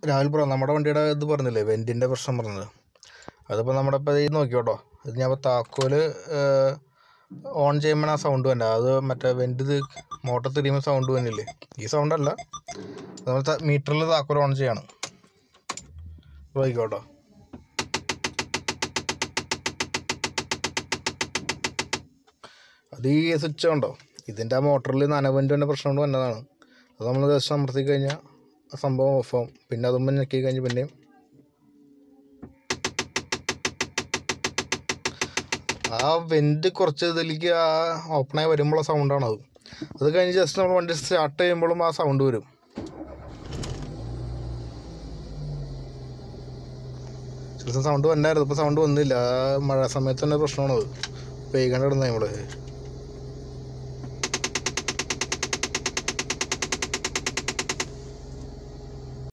Rahul bro നമ്മുടെ വണ്ടിയുടെ ഇത് പറഞ്ഞില്ലേ വെൻറ്റിൻ്റെ പ്രശ്നം പറഞ്ഞത് അതിപ്പോൾ നമ്മുടെ ഇപ്പോൾ ഇത് നോക്കിയോട്ടോ ഇത് ഞാൻ ഇപ്പോൾ താക്കോല് ഓൺ ചെയ്യുമ്പോൾ ആ സൗണ്ട് വേണ്ട അത് മറ്റേ വെൻറ്റ് ഇത് മോട്ടർ തിരിയുമ്പോൾ സൗണ്ട് വന്നില്ലേ ഈ സൗണ്ട് അല്ല നമ്മൾ മീറ്ററിൽ താക്കോൽ ഓൺ ചെയ്യാണ് നോക്കിക്കോട്ടോ അത് ഈ സ്വിച്ച് ഉണ്ടോ ഇതിൻ്റെ ആ മോട്ടറിൽ നനവിൻ്റെ പ്രശ്നം കൊണ്ട് വന്നതാണ് അത് നമ്മൾ ജസ്റ്റ് അമർത്തി കഴിഞ്ഞാൽ ആ സംഭവം ഓഫ് ആവും പിന്നെ അതുമ്പോൾ ഞെക്കി കഴിഞ്ഞ് പിന്നെയും ആ വെൻറ്റ് കുറച്ച് ഇതിലേക്ക് ആ ഓപ്പണായി വരുമ്പോഴുള്ള സൗണ്ടാണ് അത് അത് കഴിഞ്ഞ് ജസ്റ്റ് നമ്മൾ വണ്ടി സ്റ്റാർട്ട് ചെയ്യുമ്പോഴും ആ സൗണ്ട് വരും ചില സൗണ്ട് വന്നായിരുന്നു ഇപ്പോൾ സൗണ്ട് വന്നില്ല ആ മഴ സമയത്ത് തന്നെ പ്രശ്നമാണത് പെയ്യാണ്ട് കിടന്നത് നമ്മൾ